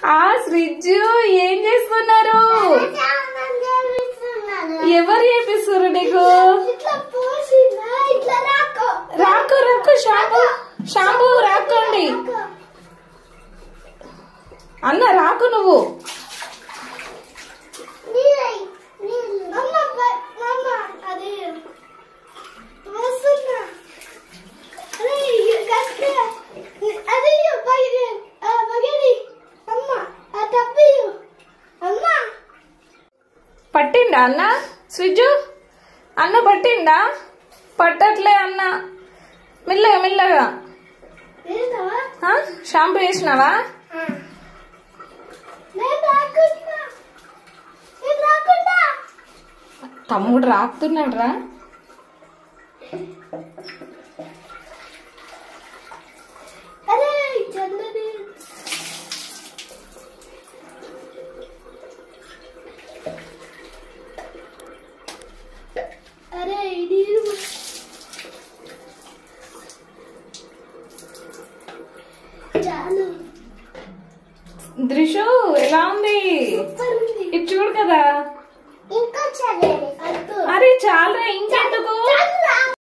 ఆ ఫ్రిడ్జ్ ఏం చేస్తున్నారు ఎవరు చేపిస్తారు నీకు ఇట్లా పోసిందా ఇట్లా రాకో రాకు రాకు షాంపూ షాంపూ రాకండి అన్న రాకు నువ్వు అమ్మ బ- అమ్మ అది వస్తున్నా అరే కష్ట అది బగి బగిరి అమ్మ ఆ తప్పియు అమ్మ పట్టిండా అన్న స్విచ్ అన్న పట్టిండా పట్టట్లే అన్న మెల్లగా మెల్లగా ఏంటవా ఆ? షాంపూ వేసినావా నేను రాకుండా నేను రాకుండా తమ్ముడు రాకుతున్నాడు రా అరే చందని అరే నీరు చాలు దృశు ఎలా ఉంది సూపర్ ఉంది ఇది చూడు కదా ఇంకా చల్లని అద్దు అరే చాలా ఇంకెందుకు చల్ల